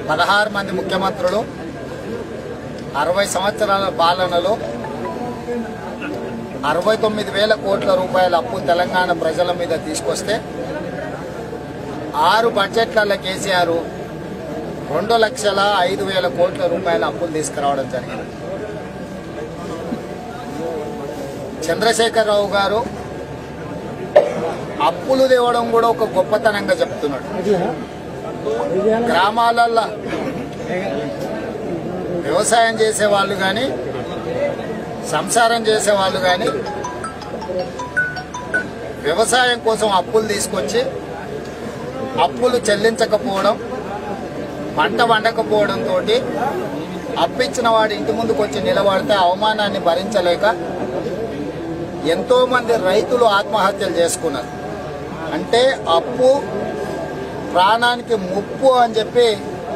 పదహారు మంది ముఖ్యమంత్రులు అరవై సంవత్సరాల పాలనలో అరవై తొమ్మిది వేల కోట్ల రూపాయల అప్పు తెలంగాణ ప్రజల మీద తీసుకొస్తే ఆరు బడ్జెట్లలో కేసీఆర్ రెండు లక్షల ఐదు వేల కోట్ల రూపాయల అప్పులు తీసుకురావడం జరిగింది చంద్రశేఖరరావు గారు అప్పులు తేవడం కూడా ఒక గొప్పతనంగా చెప్తున్నాడు గ్రామాలల్లో వ్యవసాయం చేసే వాళ్ళు కానీ సంసారం చేసే వాళ్ళు కానీ వ్యవసాయం కోసం అప్పులు తీసుకొచ్చి అప్పులు చెల్లించకపోవడం పంట వండకపోవడంతో అప్పిచ్చిన వాడు ఇంటి ముందుకు వచ్చి నిలబడితే అవమానాన్ని భరించలేక ఎంతో మంది రైతులు ఆత్మహత్యలు చేసుకున్నారు అంటే అప్పు ప్రాణానికి ముప్పు అని చెప్పి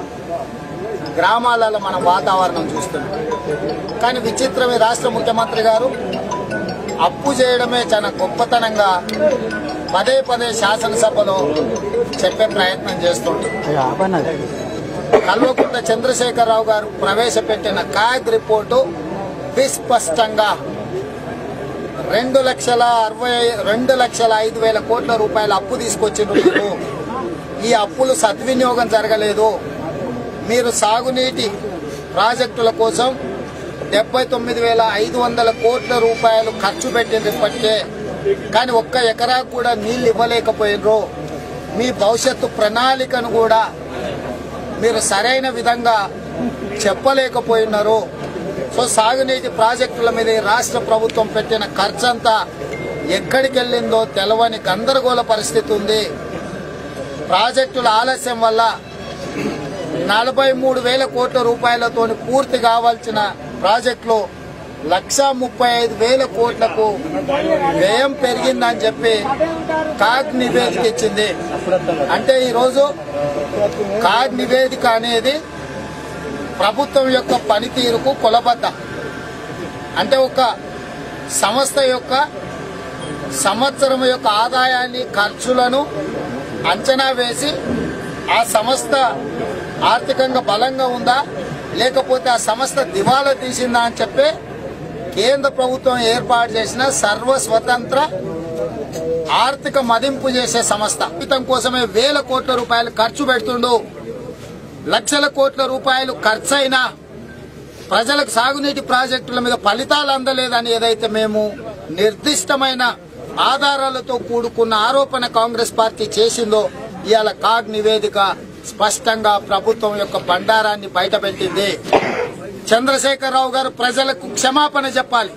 గ్రామాలలో మనం వాతావరణం చూస్తున్నాం కానీ విచిత్రం ఈ రాష్ట్ర ముఖ్యమంత్రి గారు అప్పు చేయడమే చాలా గొప్పతనంగా పదే పదే శాసనసభలో చెప్పే ప్రయత్నం చేస్తుంటారు కల్వకుంట్ల చంద్రశేఖరరావు గారు ప్రవేశపెట్టిన కాగ్ రిపోర్టు విస్పష్టంగా రెండు లక్షల అరవై రెండు లక్షల ఐదు వేల కోట్ల రూపాయల అప్పు తీసుకొచ్చిండ్రు ఈ అప్పులు సద్వినియోగం జరగలేదు మీరు సాగునీటి ప్రాజెక్టుల కోసం డెబ్బై తొమ్మిది వేల ఐదు వందల కోట్ల రూపాయలు ఖర్చు పెట్టిండ్రు ఇప్పటికే కానీ ఒక్క ఎకరాకు కూడా నీళ్లు ఇవ్వలేకపోయినరు మీ భవిష్యత్తు ప్రణాళికను కూడా మీరు సరైన విధంగా చెప్పలేకపోయినారు సో సాగునీటి ప్రాజెక్టుల మీద ఈ రాష్ట్ర ప్రభుత్వం పెట్టిన ఖర్చంతా ఎక్కడికి వెళ్ళిందో తెలవని గందరగోళ పరిస్థితి ఉంది ప్రాజెక్టుల ఆలస్యం వల్ల నలభై మూడు వేల కోట్ల రూపాయలతో పూర్తి కావాల్సిన ప్రాజెక్టులు లక్ష ముప్పై ఐదు వేల కోట్లకు వ్యయం పెరిగిందని చెప్పి కాగ్ నివేదిక ఇచ్చింది అంటే ఈరోజు కాగ్ నివేదిక అనేది ప్రభుత్వం యొక్క పనితీరుకు కొలబద్ద అంటే ఒక సంస్థ యొక్క సంవత్సరం యొక్క ఆదాయాన్ని ఖర్చులను అంచనా వేసి ఆ సంస్థ ఆర్థికంగా బలంగా ఉందా లేకపోతే ఆ సంస్థ దివాలా తీసిందా అని చెప్పి కేంద్ర ప్రభుత్వం ఏర్పాటు చేసిన సర్వ స్వతంత్ర ఆర్థిక మదింపు చేసే సంస్థ జీతం కోసమే వేల కోట్ల రూపాయలు ఖర్చు పెడుతుండు లక్షల కోట్ల రూపాయలు ఖర్చయినా ప్రజలకు సాగునీటి ప్రాజెక్టుల మీద ఫలితాలు అందలేదని ఏదైతే మేము నిర్దిష్టమైన ఆధారాలతో కూడుకున్న ఆరోపణ కాంగ్రెస్ పార్టీ చేసిందో ఇవాళ కాగ్ నివేదిక స్పష్టంగా ప్రభుత్వం యొక్క బండారాన్ని బయటపెట్టింది చంద్రశేఖరరావు గారు ప్రజలకు క్షమాపణ చెప్పాలి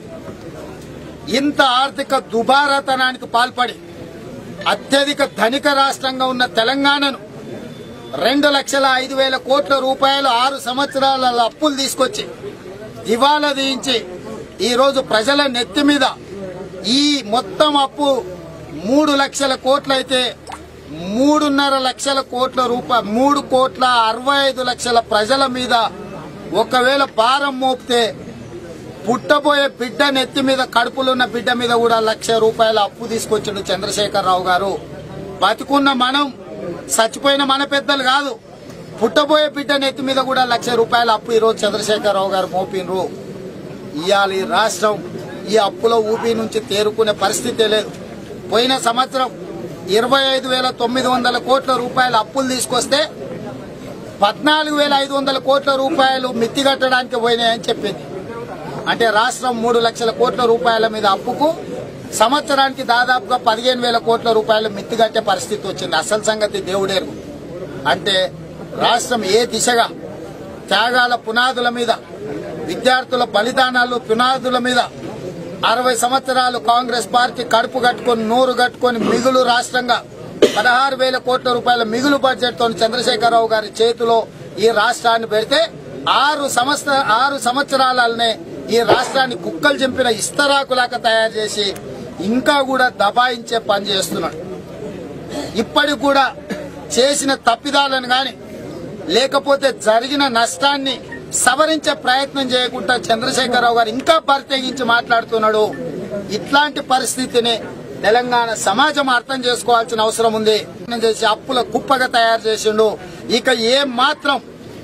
ఇంత ఆర్థిక దుబారాతనానికి పాల్పడి అత్యధిక ధనిక రాష్ట్రంగా ఉన్న తెలంగాణను రెండు లక్షల ఐదు వేల కోట్ల రూపాయలు ఆరు సంవత్సరాల అప్పులు తీసుకొచ్చి దివాలా తీయించి ఈ రోజు ప్రజల నెత్తి మీద ఈ మొత్తం అప్పు మూడు లక్షల కోట్లయితే మూడున్నర లక్షల కోట్ల రూపాయ మూడు కోట్ల అరవై ఐదు లక్షల ప్రజల మీద ఒకవేళ భారం మోపితే పుట్టబోయే బిడ్డ నెత్తి మీద కడుపులున్న బిడ్డ మీద కూడా లక్ష రూపాయల అప్పు తీసుకొచ్చాడు చంద్రశేఖరరావు గారు బతికున్న మనం చచ్చిపోయిన మన పెద్దలు కాదు పుట్టబోయే బిడ్డ నెత్తి మీద కూడా లక్ష రూపాయల అప్పు ఈరోజు చంద్రశేఖరరావు గారు మోపినరు ఇవాళ ఈ రాష్ట్రం ఈ అప్పుల ఊపి నుంచి తేరుకునే పరిస్థితే లేదు పోయిన సంవత్సరం ఇరవై ఐదు వేల తొమ్మిది వందల కోట్ల రూపాయల అప్పులు తీసుకొస్తే పద్నాలుగు వేల ఐదు వందల కోట్ల రూపాయలు మిత్తి కట్టడానికి పోయినాయని చెప్పింది అంటే రాష్ట్రం మూడు లక్షల కోట్ల రూపాయల మీద అప్పుకు సంవత్సరానికి దాదాపుగా పదిహేను వేల కోట్ల రూపాయలు మిత్తి కట్టే పరిస్థితి వచ్చింది అసలు సంగతి దేవుడేరు అంటే రాష్ట్రం ఏ దిశగా త్యాగాల పునాదుల మీద విద్యార్థుల బలిదానాలు పునాదుల మీద అరవై సంవత్సరాలు కాంగ్రెస్ పార్టీ కడుపు కట్టుకొని నోరు కట్టుకొని మిగులు రాష్ట్రంగా పదహారు వేల కోట్ల రూపాయల మిగులు బడ్జెట్ తో చంద్రశేఖరరావు గారి చేతిలో ఈ రాష్ట్రాన్ని పెడితే ఆరు సంవత్సర ఆరు సంవత్సరాలనే ఈ రాష్ట్రాన్ని కుక్కలు చంపిన ఇస్తరాకులాగా తయారు చేసి ఇంకా కూడా దబాయించే పని చేస్తున్నాడు ఇప్పటికి కూడా చేసిన తప్పిదాలను గాని లేకపోతే జరిగిన నష్టాన్ని సవరించే ప్రయత్నం చేయకుండా చంద్రశేఖరరావు గారు ఇంకా ప్రత్యేకించి మాట్లాడుతున్నాడు ఇట్లాంటి పరిస్థితిని తెలంగాణ సమాజం అర్థం చేసుకోవాల్సిన అవసరం ఉంది చేసి అప్పుల కుప్పగా తయారు చేసిండు ఇక ఏ మాత్రం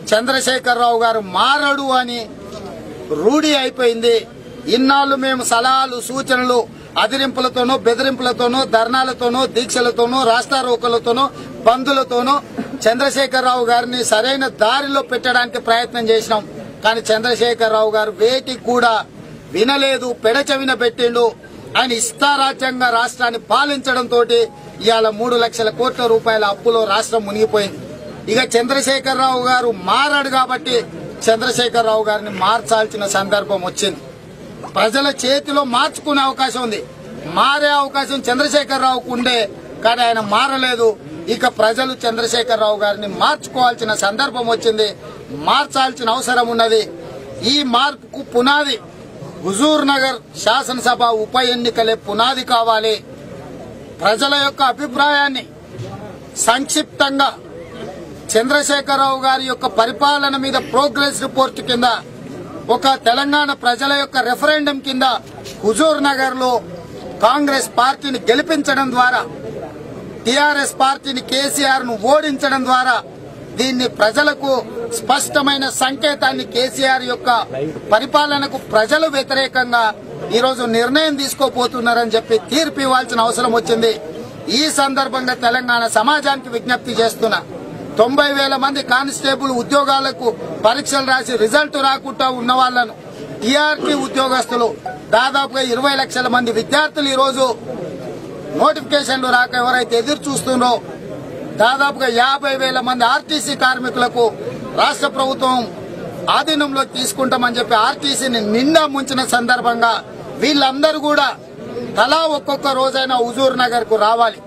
చంద్రశేఖరరావు గారు మారడు అని రూఢి అయిపోయింది ఇన్నాళ్ళు మేము సలహాలు సూచనలు అదిరింపులతోనూ బెదిరింపులతోనూ ధర్నాలతోనూ దీక్షలతోనూ రాస్తారోకలతోనూ బంధులతోనూ చంద్రశేఖరరావు గారిని సరైన దారిలో పెట్టడానికి ప్రయత్నం చేసినాం కానీ చంద్రశేఖరరావు గారు వేటికి కూడా వినలేదు పెడచెవిన పెట్టిండు ఆయన ఇష్టారాజ్యంగా రాష్ట్రాన్ని పాలించడంతో ఇవాళ మూడు లక్షల కోట్ల రూపాయల అప్పులో రాష్ట్రం మునిగిపోయింది ఇక చంద్రశేఖరరావు గారు మారాడు కాబట్టి చంద్రశేఖరరావు గారిని మార్చాల్సిన సందర్భం వచ్చింది ప్రజల చేతిలో మార్చుకునే అవకాశం ఉంది మారే అవకాశం చంద్రశేఖరరావుకు ఉండే కానీ ఆయన మారలేదు ఇక ప్రజలు చంద్రశేఖరరావు గారిని మార్చుకోవాల్సిన సందర్భం వచ్చింది మార్చాల్సిన అవసరం ఉన్నది ఈ మార్పుకు పునాది హుజూర్ నగర్ శాసనసభ ఉప ఎన్నికలే పునాది కావాలి ప్రజల యొక్క అభిప్రాయాన్ని సంక్షిప్తంగా చంద్రశేఖరరావు గారి యొక్క పరిపాలన మీద ప్రోగ్రెస్ రిపోర్ట్ కింద ఒక తెలంగాణ ప్రజల యొక్క రెఫరెండం కింద హుజూర్ నగర్ లో కాంగ్రెస్ పార్టీని గెలిపించడం ద్వారా టిఆర్ఎస్ పార్టీని కేసీఆర్ ను ఓడించడం ద్వారా దీన్ని ప్రజలకు స్పష్టమైన సంకేతాన్ని కేసీఆర్ యొక్క పరిపాలనకు ప్రజలు వ్యతిరేకంగా ఈరోజు నిర్ణయం తీసుకోపోతున్నారని చెప్పి తీర్పు ఇవ్వాల్సిన అవసరం వచ్చింది ఈ సందర్భంగా తెలంగాణ సమాజానికి విజ్ఞప్తి చేస్తున్నా తొంభై వేల మంది కానిస్టేబుల్ ఉద్యోగాలకు పరీక్షలు రాసి రిజల్ట్ రాకుండా ఉన్న వాళ్లను టీఆర్పీ ఉద్యోగస్తులు దాదాపుగా ఇరవై లక్షల మంది విద్యార్థులు ఈరోజు నోటిఫికేషన్లు రాక ఎవరైతే ఎదురు చూస్తున్నారో దాదాపుగా యాభై వేల మంది ఆర్టీసీ కార్మికులకు రాష్ట్ర ప్రభుత్వం ఆధీనంలో తీసుకుంటామని చెప్పి ఆర్టీసీని నిండా ముంచిన సందర్భంగా వీళ్ళందరూ కూడా తలా ఒక్కొక్క రోజైనా హుజూర్ నగర్ కు రావాలి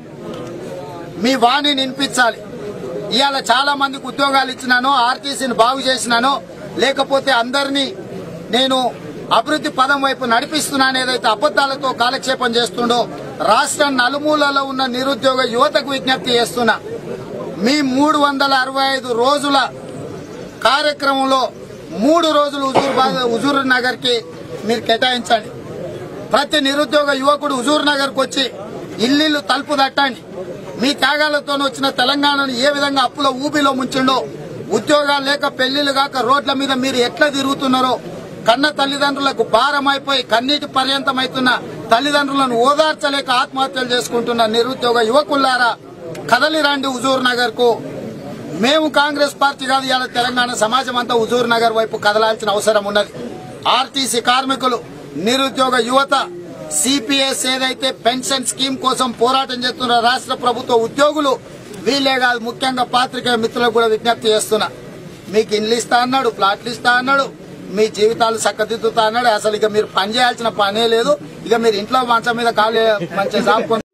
మీ వాణిని వినిపించాలి ఇవాళ చాలా మందికి ఉద్యోగాలు ఇచ్చినానో ఆర్టీసీని బాగు చేసినానో లేకపోతే అందరినీ నేను అభివృద్ధి పదం వైపు నడిపిస్తున్నాను ఏదైతే అబద్దాలతో కాలక్షేపం చేస్తుండో రాష్ట్ర నలుమూలలో ఉన్న నిరుద్యోగ యువతకు విజ్ఞప్తి చేస్తున్నా మీ మూడు వందల అరవై ఐదు రోజుల కార్యక్రమంలో మూడు రోజులు హుజూర్ బాగ్- హుజూర్ నగర్ కి మీరు కేటాయించండి ప్రతి నిరుద్యోగ యువకుడు హుజూర్ నగర్ కు వచ్చి ఇల్లు తలుపు తట్టండి మీ త్యాగాలతో వచ్చిన తెలంగాణను ఏ విధంగా అప్పుల ఊబిలో ముంచిండో ఉద్యోగాలు లేక పెళ్లిళ్లు కాక రోడ్ల మీద మీరు ఎట్లా తిరుగుతున్నారో కన్న తల్లిదండ్రులకు భారం అయిపోయి కన్నీటి పర్యంతమవుతున్న తల్లిదండ్రులను ఓదార్చలేక ఆత్మహత్యలు చేసుకుంటున్న నిరుద్యోగ యువకులారా కదలి రండి హుజూర్ నగర్ కు మేము కాంగ్రెస్ పార్టీ కాదు ఇవాళ తెలంగాణ సమాజం అంతా హుజూర్ నగర్ వైపు కదలాల్సిన అవసరం ఉన్నది ఆర్టీసీ కార్మికులు నిరుద్యోగ యువత సిపిఎస్ ఏదైతే పెన్షన్ స్కీమ్ కోసం పోరాటం చేస్తున్న రాష్ట్ర ప్రభుత్వ ఉద్యోగులు వీళ్ళే కాదు ముఖ్యంగా పాత్రికేయ మిత్రులకు కూడా విజ్ఞప్తి చేస్తున్నా మీకు ఇండ్లు ఇస్తా అన్నాడు ప్లాట్లు ఇస్తా అన్నాడు మీ జీవితాలు చక్కదిద్దుతా అన్నాడు అసలు ఇక మీరు పని చేయాల్సిన పనే లేదు ఇక మీరు ఇంట్లో మంచం మీద కాలు మంచిగా సాపుకొని